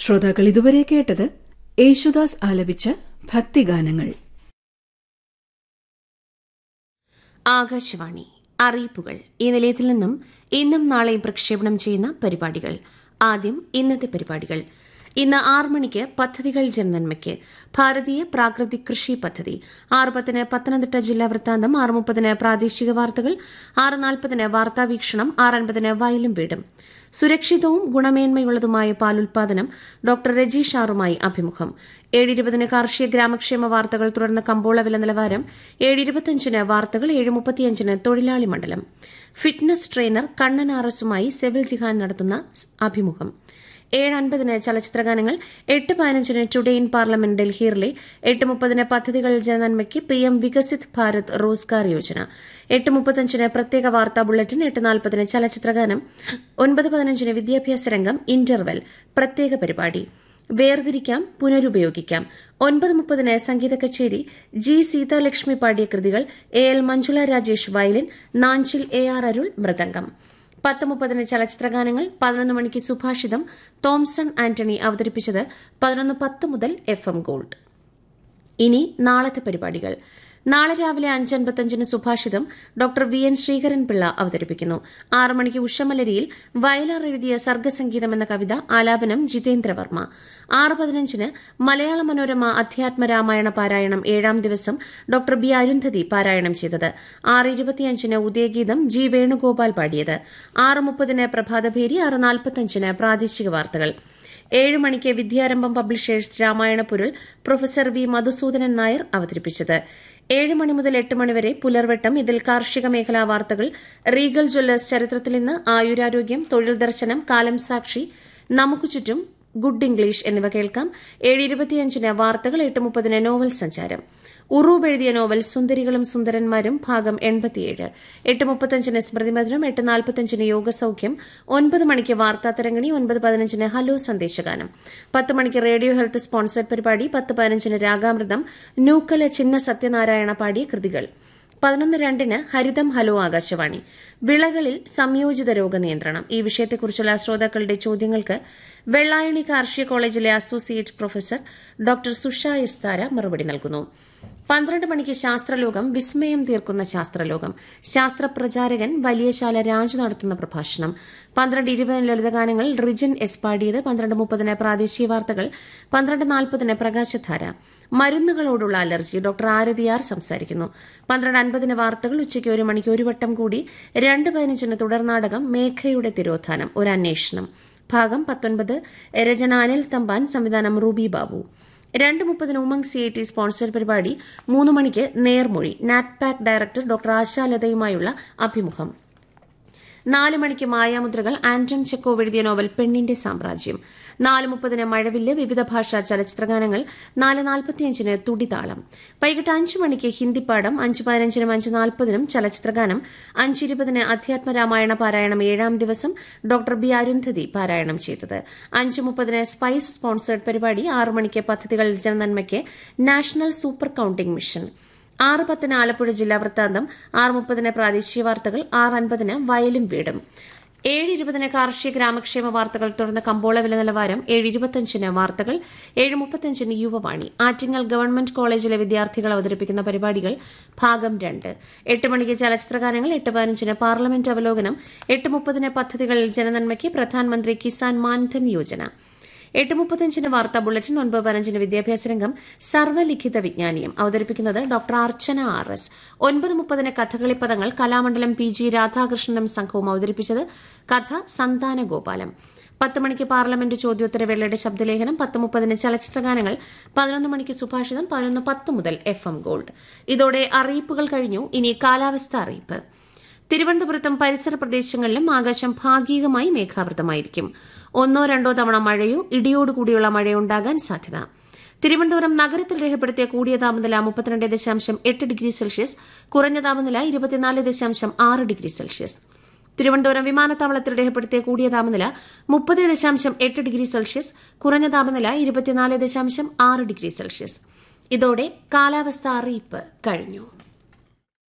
ശ്രോതാക്കൾ ഇതുവരെ കേട്ടത് യേശുദാസ് ആലപിച്ച ഭക്തിഗാനങ്ങൾ ആകാശവാണി അറിയിപ്പുകൾ ഈ നിലയത്തിൽ നിന്നും ഇന്നും നാളെയും പ്രക്ഷേപണം ചെയ്യുന്ന പരിപാടികൾ ആദ്യം ഇന്നത്തെ പരിപാടികൾ ഇന്ന് ആറ് മണിക്ക് പദ്ധതികൾ ജനനന്മയ്ക്ക് ഭാരതീയ പ്രാകൃതിക് കൃഷി പദ്ധതി ആറ് പത്തിന് പത്തനംതിട്ട ജില്ലാ വൃത്താന്തം ആറ് മുപ്പതിന് പ്രാദേശിക വാർത്തകൾ ആറ് നാൽപ്പതിന് വാർത്താവീക്ഷണം ആറ് അൻപതിന് വയലും വീടും സുരക്ഷിതവും ഗുണമേന്മയുള്ളതുമായ പാലുൽപാദനം ഡോക്ടർ രജീഷ് ആറുമായി അഭിമുഖം ഏഴ് ഇരുപതിന് കാർഷിക ഗ്രാമക്ഷേമ വാർത്തകൾ തുടർന്ന് കമ്പോള വില നിലവാരം ഏഴ് ഇരുപത്തിയഞ്ചിന് വാർത്തകൾ ഏഴ് മുപ്പത്തിയഞ്ചിന് തൊഴിലാളി മണ്ഡലം ഫിറ്റ്നസ് ട്രെയിനർ കണ്ണൻ ആർ എസുമായി സെവിൽ ജിഹാൻ നടത്തുന്ന അഭിമുഖം ഏഴ് അൻപതിന് ചലച്ചിത്രഗാനങ്ങൾ എട്ട് പതിനഞ്ചിന് ടുഡേ ഇൻ പാർലമെന്റ് ഡൽഹിയിലെ എട്ട് മുപ്പതിന് പദ്ധതികൾ ജനനന്മയ്ക്ക് പി എം വികസിത് ഭാരത് റോസ്ഗാർ യോജന എട്ട് മുപ്പത്തഞ്ചിന് പ്രത്യേക വാർത്താ ബുള്ളറ്റിൻ എട്ട് നാൽപ്പതിന് ചലച്ചിത്രഗാനം ഒൻപത് പതിനഞ്ചിന് വിദ്യാഭ്യാസ രംഗം ഇന്റർവെൽ പ്രത്യേക പരിപാടി വേർതിരിക്കാം പുനരുപയോഗിക്കാം ഒൻപത് മുപ്പതിന് സംഗീത കച്ചേരി ജി സീതാലക്ഷ്മി പാടിയ കൃതികൾ A L Manjula Rajesh violin Nanjil A R Arul മൃദംഗം പത്ത് മുപ്പതിന് ചലച്ചിത്രഗാനങ്ങൾ പതിനൊന്ന് മണിക്ക് സുഭാഷിതം തോംസൺ ആന്റണി അവതരിപ്പിച്ചത് പതിനൊന്ന് പത്ത് മുതൽ എഫ് എം ഗോൾഡ് ഇനി നാളത്തെ പരിപാടികൾ നാളെ രാവിലെ അഞ്ചൻപത്തഞ്ചിന് സുഭാഷിതം doctor V N Sreekaran Pillai അവതരിപ്പിക്കുന്നു ആറ് മണിക്ക് ഉഷമലരിയിൽ വയലാർ എഴുതിയ സർഗസംഗീതം എന്ന കവിത ആലാപനം ജിതേന്ദ്രവർമ്മ ആറ് പതിനഞ്ചിന് മലയാള മനോരമ അധ്യാത്മ രാമായണ പാരായണം ഏഴാം ദിവസം ഡോക്ടർ ബി അരുന്ധതി പാരായണം ചെയ്തത് ആറ് ഇരുപത്തിയഞ്ചിന് ഉദയഗീതം ജി വേണുഗോപാൽ പാടിയത് ആറ് മുപ്പതിന് പ്രഭാതഭേരി ആറ് നാൽപ്പത്തഞ്ചിന് പ്രാദേശിക വാർത്തകൾ ഏഴ് മണിക്ക് വിദ്യാരംഭം പബ്ലിഷേഴ്സ് രാമായണപുരുൾ പ്രൊഫസർ വി മധുസൂദനൻ നായർ അവതരിപ്പിച്ചത് ഏഴ് മണി മുതൽ എട്ട് മണിവരെ പുലർവട്ടം ഇതിൽ കാർഷിക മേഖലാ വാർത്തകൾ റീഗൽ ജ്വല്ലേഴ്സ് ചരിത്രത്തിൽ ഇന്ന് ആയുരാരോഗ്യം തൊഴിൽ ദർശനം കാലം സാക്ഷി നമുക്ക് ചുറ്റും ഗുഡ് ഇംഗ്ലീഷ് എന്നിവ കേൾക്കാം ഏഴ് ഇരുപത്തിയഞ്ചിന് വാർത്തകൾ എട്ട് മുപ്പതിന് നോവൽ സഞ്ചാരം ഉറൂബ് എഴുതിയ നോവൽ സുന്ദരികളും സുന്ദരന്മാരും ഭാഗം എൺപത്തിയേഴ് എട്ട് മുപ്പത്തഞ്ചിന് സ്മൃതിമധുരം എട്ട് നാൽപ്പത്തഞ്ചിന് യോഗസൌഖ്യം ഒൻപത് മണിക്ക് വാർത്താ തരംഗിണി ഒൻപത് പതിനഞ്ചിന് ഹലോ സന്ദേശഗാനം പത്ത് മണിക്ക് റേഡിയോ ഹെൽത്ത് സ്പോൺസർഡ് പരിപാടി പത്ത് പതിനഞ്ചിന് രാഗാമൃതം നൂക്കല ചിന്ന സത്യനാരായണ പാടിയ കൃതികൾ പതിനൊന്ന് രണ്ടിന് ഹരിതം ഹലോ ആകാശവാണി വിളകളിൽ സംയോജിത രോഗനിയന്ത്രണം ഈ വിഷയത്തെക്കുറിച്ചുള്ള ശ്രോതാക്കളുടെ ചോദ്യങ്ങൾക്ക് വെള്ളായണി കാർഷിക കോളേജിലെ അസോസിയേറ്റ് പ്രൊഫസർ ഡോക്ടർ സുഷ എസ്താര മറുപടി നൽകുന്നു പന്ത്രണ്ട് മണിക്ക് ശാസ്ത്രലോകം വിസ്മയം തീർക്കുന്ന ശാസ്ത്രലോകം ശാസ്ത്രപ്രചാരകൻ വലിയശാല രാജു നടത്തുന്ന പ്രഭാഷണം പന്ത്രണ്ട് ഇരുപതിന് ലളിതഗാനങ്ങൾ റിജൻ എസ് പാടിയത് പന്ത്രണ്ട് മുപ്പതിന് പ്രാദേശിക വാർത്തകൾ പന്ത്രണ്ട് നാൽപ്പതിന് പ്രകാശധാര മരുന്നുകളോടുള്ള അലർജി ഡോക്ടർ ആരതിയാർ സംസാരിക്കുന്നു പന്ത്രണ്ട് അൻപതിന് വാർത്തകൾ ഉച്ചയ്ക്ക് ഒരു മണിക്ക് ഒരു വട്ടം കൂടി രണ്ട് പതിനഞ്ചിന് തുടർനാടകം മേഘയുടെ തിരോധാനം ഒരു അന്വേഷണം ഭാഗം പത്തൊൻപത് രചന അനിൽ തമ്പാൻ സംവിധാനം റൂബി ബാബു രണ്ട് മുപ്പതിന് Umang C I T sponsored പരിപാടി മൂന്ന് മണിക്ക് നേർമൊഴി നാറ്റ്പാക് ഡയറക്ടർ ഡോക്ടർ ആശാലതയുമായുള്ള അഭിമുഖം നാല് മണിക്ക് മായാമുദ്രകൾ ആന്റൺ ചെക്കോ എഴുതിയ നോവൽ പെണ്ണിന്റെ സാമ്രാജ്യം നാല് മുപ്പതിന് മഴവില്ല് വിവിധ ഭാഷാ ചലച്ചിത്രഗാനങ്ങൾ നാല് നാൽപ്പത്തിയഞ്ചിന് തുടിതാളം വൈകിട്ട് അഞ്ച് മണിക്ക് ഹിന്ദിപ്പാടം അഞ്ച് പതിനഞ്ചിനും അഞ്ച് നാൽപ്പതിനും ചലച്ചിത്രഗാനം അഞ്ച് ഇരുപതിന് അധ്യാത്മ രാമായണ പാരായണം ഏഴാം ദിവസം ഡോക്ടർ ബി അരുന്ധതി പാരായണം ചെയ്തത് അഞ്ച് മുപ്പതിന് സ്പൈസ് സ്പോൺസേഡ് പരിപാടി ആറ് മണിക്ക് പദ്ധതികൾ ജനനന്മയ്ക്ക് നാഷണൽ സൂപ്പർ കൌണ്ടിംഗ് മിഷൻ ആറ് പത്തിന് ആലപ്പുഴ ജില്ലാ വൃത്താന്തം ആറ് മുപ്പതിന് പ്രാദേശിക വാർത്തകൾ ആറ് അൻപതിന് വയലും വീടും ഏഴ് ഇരുപതിന് കാർഷിക ഗ്രാമക്ഷേമ വാർത്തകൾ തുടർന്ന് കമ്പോള വില നിലവാരം ഏഴ് ഇരുപത്തഞ്ചിന് വാർത്തകൾ ഏഴ് മുപ്പത്തഞ്ചിന് യുവവാണി ആറ്റിങ്ങൽ ഗവൺമെന്റ് കോളേജിലെ വിദ്യാർത്ഥികൾ അവതരിപ്പിക്കുന്ന പരിപാടികൾ ഭാഗം രണ്ട് എട്ട് മണിക്ക് ചലച്ചിത്രഗാനങ്ങൾ എട്ട് പതിനഞ്ചിന് പാർലമെന്റ് അവലോകനം എട്ട് മുപ്പതിന് പദ്ധതികൾ ജനനന്മയ്ക്ക് പ്രധാനമന്ത്രി കിസാൻ മാൻധൻ യോജന എട്ട് മുപ്പത്തഞ്ചിന് വാർത്താ ബുള്ളറ്റിൻ ഒൻപത് പതിനഞ്ചിന് വിദ്യാഭ്യാസ രംഗം സർവ്വലിഖിത വിജ്ഞാനീയം അവതരിപ്പിക്കുന്നത് ഡോക്ടർ അർച്ചന ആർ എസ് ഒൻപത് മുപ്പതിന് കഥകളി പദങ്ങൾ കലാമണ്ഡലം പി ജി രാധാകൃഷ്ണനും സംഘവും അവതരിപ്പിച്ചത് കഥ സന്താന ഗോപാലം പത്ത് മണിക്ക് പാർലമെന്റ് ചോദ്യോത്തര വേളയുടെ ശബ്ദലേഖനം പത്ത് മുപ്പതിന് ചലച്ചിത്രഗാനങ്ങൾ പതിനൊന്ന് മണിക്ക് സുഭാഷിതം പതിനൊന്ന് പത്ത് മുതൽ എഫ് എം ഗോൾഡ് ഇതോടെ അറിയിപ്പുകൾ കഴിഞ്ഞു ഇനി കാലാവസ്ഥ അറിയിപ്പ് തിരുവനന്തപുരത്തും പരിസര പ്രദേശങ്ങളിലും ആകാശം ഭാഗികമായി മേഘാവൃതമായിരിക്കും ഒന്നോ രണ്ടോ തവണ മഴയോ ഇടിയോടുകൂടിയുള്ള മഴയോ ഉണ്ടാകാൻ സാധ്യത തിരുവനന്തപുരം നഗരത്തിൽ രേഖപ്പെടുത്തിയ കൂടിയ താപനില മുപ്പത്തിരണ്ട് ദശാംശം എട്ട് ഡിഗ്രി സെൽഷ്യസ് കുറഞ്ഞ താപനില ഇരുപത്തിനാല് ദശാംശം ആറ് ഡിഗ്രി സെൽഷ്യസ് തിരുവനന്തപുരം വിമാനത്താവളത്തിൽ രേഖപ്പെടുത്തിയ കൂടിയ താപനില മുപ്പത് ദശാംശം എട്ട് ഡിഗ്രി സെൽഷ്യസ് കുറഞ്ഞ താപനില ഇരുപത്തിനാല് ദശാംശം ആറ് ഡിഗ്രി സെൽഷ്യസ് ഇതോടെ കാലാവസ്ഥ അറിയിപ്പ് കഴിഞ്ഞു